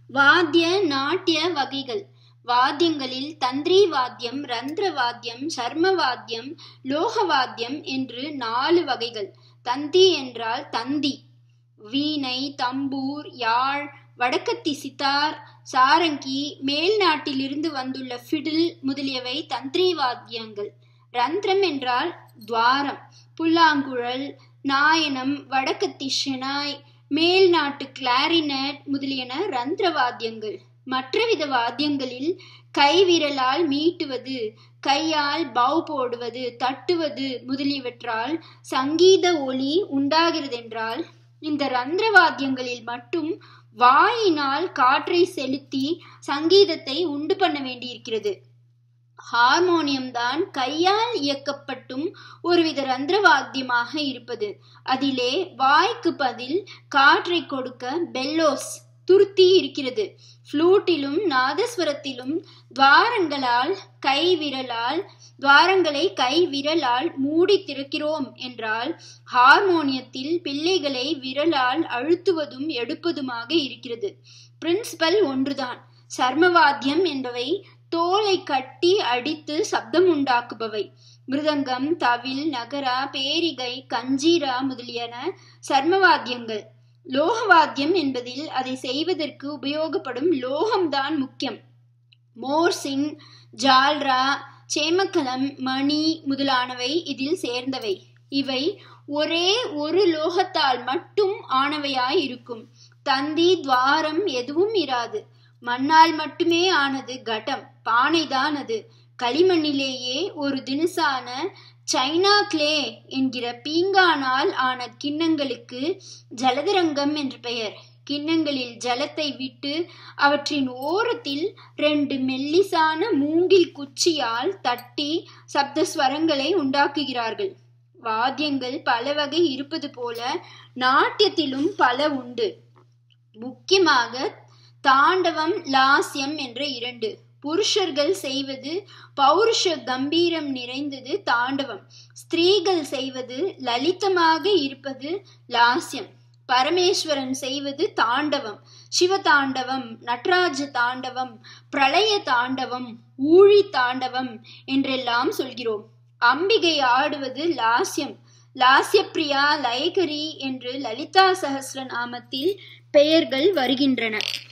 வாத்திய நாட்டிய வகைகள் வாத்தியங்களில் தந்திரி வாத்தியம் ரந்திர வாத்தியம் சர்ம வாத்தியம் லோக வாத்தியம் என்று நாலு வகைகள் தந்தி என்றால் தந்தி வீணை தம்பூர் யாழ் வடக்கத்தி சித்தார் சாரங்கி மேல் நாட்டிலிருந்து வந்துள்ள ஃபிடில் முதலியவை தந்திரி வாத்தியங்கள் ரந்திரம் என்றால் துவாரம் புல்லாங்குழல் நாயனம் வடக்கத்தி ஷெனாய் மேல் நாட்டு கிளாரினட் முதலியன ரந்திர வாத்தியங்கள் மற்றவித வாத்தியங்களில் கைவிரலால் மீட்டுவது கையால் பவ் போடுவது தட்டுவது முதலியவற்றால் சங்கீத ஒலி உண்டாகிறதென்றால் இந்த ரந்திர வாத்தியங்களில் மட்டும் வாயினால் காற்றை செலுத்தி சங்கீதத்தை உண்டு பண்ண வேண்டியிருக்கிறது ஹார்மோனியம் தான் கையால் இயக்கப்பட்டும் ஒருவித ரந்திர வாத்தியமாக இருப்பது அதிலே வாய்க்கு பதில் காற்றை கொடுக்க பெல்லோஸ் துருத்தி இருக்கிறது ஃப்ளூட்டிலும் நாதஸ்வரத்திலும் துவாரங்களால் கை விரலால் துவாரங்களை கை விரலால் மூடி திறக்கிறோம் என்றால் ஹார்மோனியத்தில் பிள்ளைகளை விரலால் அழுத்துவதும் எடுப்பதுமாக இருக்கிறது பிரின்சிபல் ஒன்றுதான் சர்மவாத்தியம் என்பவை தோலை கட்டி அடித்து சப்தம் உண்டாக்குபவை மிருதங்கம் தவில் நகரா பேரிகை கஞ்சீரா முதலியன சர்மவாத்தியங்கள் லோகவாத்தியம் என்பதில் அதை செய்வதற்கு உபயோகப்படும் லோகம்தான் முக்கியம் மோர்சிங் ஜால்ரா சேமக்கலம் மணி முதலானவை இதில் சேர்ந்தவை இவை ஒரே ஒரு லோகத்தால் மட்டும் ஆனவையாய் இருக்கும் தந்தி துவாரம் எதுவும் இராது மண்ணால் மட்டுமே ஆனது கடம் பானைதான் அது களிமண்ணிலேயே ஒரு தினுசான சைனா கிளே என்கிற பீங்கானால் ஆன கிண்ணங்களுக்கு ஜலதரங்கம் என்று பெயர் கிண்ணங்களில் ஜலத்தை விட்டு அவற்றின் ஓரத்தில் ரெண்டு மெல்லிசான மூங்கில் குச்சியால் தட்டி சப்த ஸ்வரங்களை உண்டாக்குகிறார்கள் வாத்தியங்கள் பல வகை இருப்பது போல நாட்டியத்திலும் பல உண்டு முக்கியமாக தாண்டவம் லாஸ்யம் என்ற இரண்டு புருஷர்கள் செய்வது பௌருஷ கம்பீரம் நிறைந்தது தாண்டவம் ஸ்திரீகள் செய்வது லலிதமாக இருப்பது லாஸ்யம் பரமேஸ்வரன் செய்வது தாண்டவம் சிவ தாண்டவம் நடராஜ தாண்டவம் பிரளய தாண்டவம் ஊழி தாண்டவம் என்றெல்லாம் சொல்கிறோம் அம்பிகை ஆடுவது லாஸ்யம் லாஸ்யப்பிரியா லயகரி என்று லலிதா சகசிர நாமத்தில் பெயர்கள் வருகின்றன